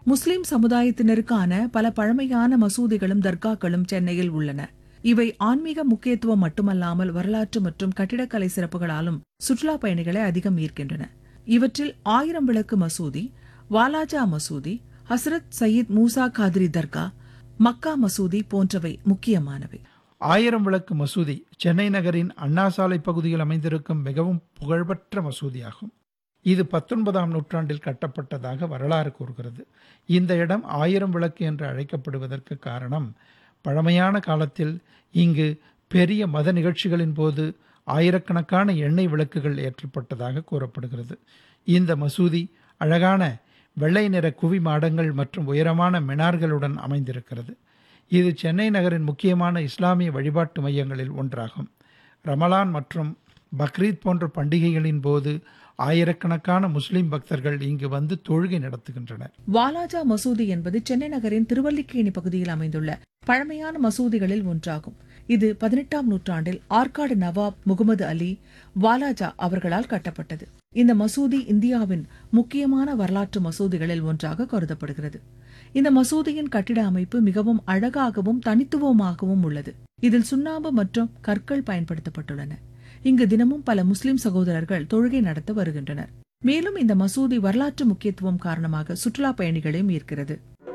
முஸ்லிம் சமுதாயத்தினருக்கான பல பழமையான மசூதிகளும் தர்காக்களும் சென்னையில் உள்ளன இவை ஆன்மீக முக்கியத்துவம் மட்டுமல்லாமல் வரலாற்று மற்றும் கட்டிடக்கலை சிறப்புகளாலும் சுற்றுலா பயணிகளை அதிகம் ஈர்க்கின்றன இவற்றில் ஆயிரம் விளக்கு மசூதி வாலாஜா மசூதி ஹசரத் சயீத் மூசா காதிரி தர்கா மக்கா மசூதி போன்றவை முக்கியமானவை ஆயிரம் விளக்கு மசூதி சென்னை நகரின் அண்ணா சாலை பகுதியில் அமைந்திருக்கும் மிகவும் புகழ்பெற்ற மசூதியாகும் இது பத்தொன்பதாம் நூற்றாண்டில் கட்டப்பட்டதாக வரலாறு கூறுகிறது இந்த இடம் ஆயிரம் விளக்கு என்று அழைக்கப்படுவதற்கு காரணம் பழமையான காலத்தில் இங்கு பெரிய மத நிகழ்ச்சிகளின் போது ஆயிரக்கணக்கான எண்ணெய் விளக்குகள் ஏற்றப்பட்டதாக கூறப்படுகிறது இந்த மசூதி அழகான வெள்ளை நிற குவி மாடங்கள் மற்றும் உயரமான மினார்களுடன் அமைந்திருக்கிறது இது சென்னை நகரின் முக்கியமான இஸ்லாமிய வழிபாட்டு மையங்களில் ஒன்றாகும் ரமலான் மற்றும் பக்ரீத் போன்ற பண்டிகைகளின் போது ஆயிரக்கணக்கான முஸ்லிம் பக்தர்கள் இங்கு வந்து தொழுகை நடத்துகின்றனர் வாலாஜா மசூதி என்பது சென்னை நகரின் திருவல்லிக்கேணி பகுதியில் அமைந்துள்ள பழமையான மசூதிகளில் ஒன்றாகும் இது பதினெட்டாம் நூற்றாண்டில் ஆற்காடு நவாப் முகமது அலி வாலாஜா அவர்களால் கட்டப்பட்டது இந்த மசூதி இந்தியாவின் முக்கியமான வரலாற்று மசூதிகளில் ஒன்றாக கருதப்படுகிறது இந்த மசூதியின் கட்டிட அமைப்பு மிகவும் அழகாகவும் தனித்துவமாகவும் உள்ளது இதில் சுண்ணாம்பு மற்றும் கற்கள் பயன்படுத்தப்பட்டுள்ளன இங்கு தினமும் பல முஸ்லிம் சகோதரர்கள் தொழுகை நடத்த வருகின்றனர் மேலும் இந்த மசூதி வரலாற்று முக்கியத்துவம் காரணமாக சுற்றுலா பயணிகளையும் ஈர்க்கிறது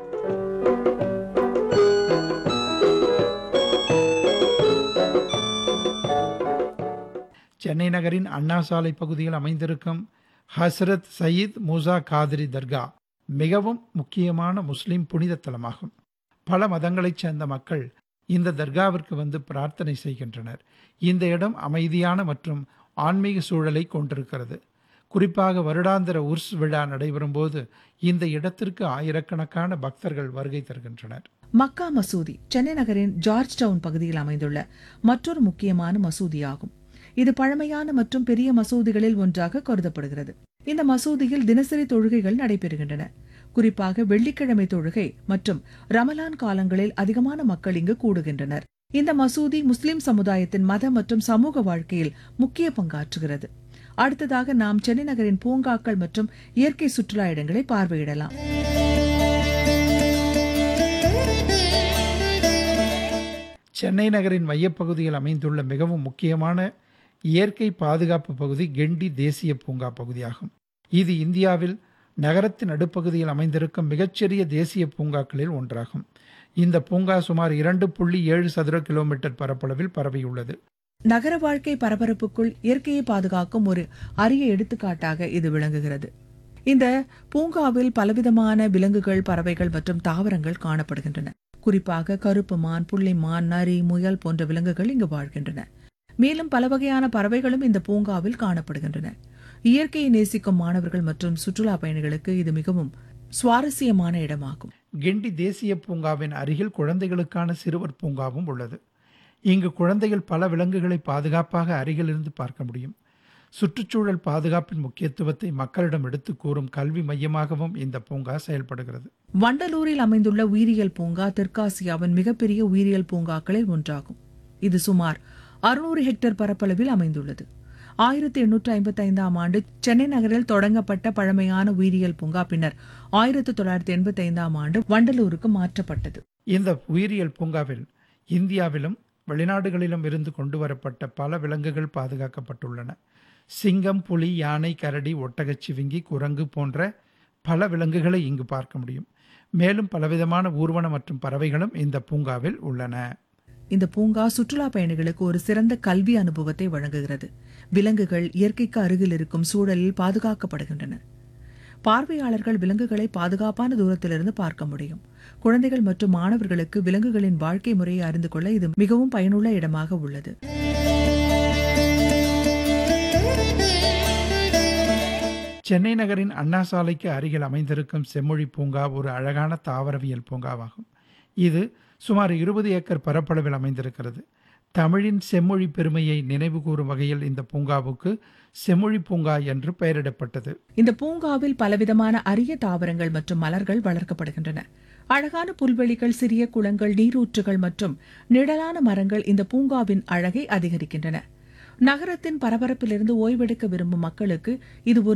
சென்னை நகரின் அண்ணா சாலை பகுதியில் அமைந்திருக்கும் ஹஸ்ரத் சயீத் மூசா காதிரி தர்கா மிகவும் முக்கியமான முஸ்லிம் புனித தலமாகும் பல மதங்களைச் சேர்ந்த மக்கள் இந்த தர்காவிற்கு வந்து பிரார்த்தனை செய்கின்றனர் இந்த இடம் அமைதியான மற்றும் ஆன்மீக சூழலை கொண்டிருக்கிறது குறிப்பாக வருடாந்திர உர்ஸ் விழா நடைபெறும் போது இந்த இடத்திற்கு ஆயிரக்கணக்கான பக்தர்கள் வருகை தருகின்றனர் மக்கா மசூதி சென்னை நகரின் ஜார்ஜ் டவுன் பகுதியில் அமைந்துள்ள மற்றொரு முக்கியமான மசூதியாகும் இது பழமையான மற்றும் பெரிய மசூதிகளில் ஒன்றாக கருதப்படுகிறது இந்த மசூதியில் தினசரி தொழுகைகள் நடைபெறுகின்றன குறிப்பாக வெள்ளிக்கிழமை தொழுகை மற்றும் ரமலான் காலங்களில் அதிகமான மக்கள் இங்கு கூடுகின்றனர் இந்த மசூதி முஸ்லிம் சமுதாயத்தின் மத மற்றும் சமூக வாழ்க்கையில் முக்கிய பங்காற்றுகிறது அடுத்ததாக நாம் சென்னை நகரின் பூங்காக்கள் மற்றும் இயற்கை சுற்றுலா இடங்களை பார்வையிடலாம் சென்னை நகரின் மையப்பகுதியில் அமைந்துள்ள மிகவும் முக்கியமான இயற்கை பாதுகாப்பு பகுதி கெண்டி தேசிய பூங்கா பகுதியாகும் இது இந்தியாவில் நகரத்தின் நடுப்பகுதியில் அமைந்திருக்கும் மிகச்சிறிய தேசிய பூங்காக்களில் ஒன்றாகும் இந்த பூங்கா சுமார் இரண்டு புள்ளி ஏழு சதுர கிலோமீட்டர் பரப்பளவில் பரவியுள்ளது நகர வாழ்க்கை பரபரப்புக்குள் இயற்கையை பாதுகாக்கும் ஒரு அரிய எடுத்துக்காட்டாக இது விளங்குகிறது இந்த பூங்காவில் பலவிதமான விலங்குகள் பறவைகள் மற்றும் தாவரங்கள் காணப்படுகின்றன குறிப்பாக கருப்பு மான் புள்ளிமான் நரி முயல் போன்ற விலங்குகள் இங்கு வாழ்கின்றன மேலும் பல வகையான பறவைகளும் இந்த பூங்காவில் காணப்படுகின்றன இயற்கையை நேசிக்கும் மாணவர்கள் மற்றும் சுற்றுலா பயணிகளுக்கு இது மிகவும் சுவாரஸ்யமான இடமாகும் கிண்டி தேசிய பூங்காவின் அருகில் குழந்தைகளுக்கான சிறுவர் பூங்காவும் உள்ளது இங்கு குழந்தைகள் பல விலங்குகளை பாதுகாப்பாக அருகிலிருந்து பார்க்க முடியும் சுற்றுச்சூழல் பாதுகாப்பின் முக்கியத்துவத்தை மக்களிடம் எடுத்து கூறும் கல்வி மையமாகவும் இந்த பூங்கா செயல்படுகிறது வண்டலூரில் அமைந்துள்ள உயிரியல் பூங்கா தெற்காசியாவின் மிகப்பெரிய உயிரியல் பூங்காக்களில் ஒன்றாகும் இது சுமார் அறுநூறு ஹெக்டேர் பரப்பளவில் அமைந்துள்ளது ஆயிரத்தி எண்ணூற்று ஐம்பத்தி ஐந்தாம் ஆண்டு சென்னை நகரில் தொடங்கப்பட்ட பழமையான உயிரியல் பூங்கா பின்னர் ஆயிரத்தி தொள்ளாயிரத்தி எண்பத்தி ஐந்தாம் ஆண்டு வண்டலூருக்கு மாற்றப்பட்டது இந்த உயிரியல் பூங்காவில் இந்தியாவிலும் வெளிநாடுகளிலும் இருந்து கொண்டு வரப்பட்ட பல விலங்குகள் பாதுகாக்கப்பட்டுள்ளன சிங்கம் புலி யானை கரடி ஒட்டகச்சிவிங்கி குரங்கு போன்ற பல விலங்குகளை இங்கு பார்க்க முடியும் மேலும் பலவிதமான ஊர்வன மற்றும் பறவைகளும் இந்த பூங்காவில் உள்ளன இந்த பூங்கா சுற்றுலா பயணிகளுக்கு ஒரு சிறந்த கல்வி அனுபவத்தை வழங்குகிறது விலங்குகள் இயற்கைக்கு அருகில் இருக்கும் சூழலில் பாதுகாக்கப்படுகின்றன பார்வையாளர்கள் விலங்குகளை பாதுகாப்பான தூரத்திலிருந்து பார்க்க முடியும் குழந்தைகள் மற்றும் மாணவர்களுக்கு விலங்குகளின் வாழ்க்கை முறையை அறிந்து கொள்ள இது மிகவும் பயனுள்ள இடமாக உள்ளது சென்னை நகரின் அண்ணா சாலைக்கு அருகில் அமைந்திருக்கும் செம்மொழி பூங்கா ஒரு அழகான தாவரவியல் பூங்காவாகும் இது சுமார் இருபது ஏக்கர் பரப்பளவில் அமைந்திருக்கிறது தமிழின் செம்மொழி பெருமையை நினைவு கூறும் வகையில் இந்த பூங்காவுக்கு செம்மொழி பூங்கா என்று பெயரிடப்பட்டது இந்த பூங்காவில் பலவிதமான அரிய தாவரங்கள் மற்றும் மலர்கள் வளர்க்கப்படுகின்றன அழகான புல்வெளிகள் சிறிய குளங்கள் நீரூற்றுகள் மற்றும் நிழலான மரங்கள் இந்த பூங்காவின் அழகை அதிகரிக்கின்றன நகரத்தின் பரபரப்பிலிருந்து ஓய்வெடுக்க விரும்பும் மக்களுக்கு இது ஒரு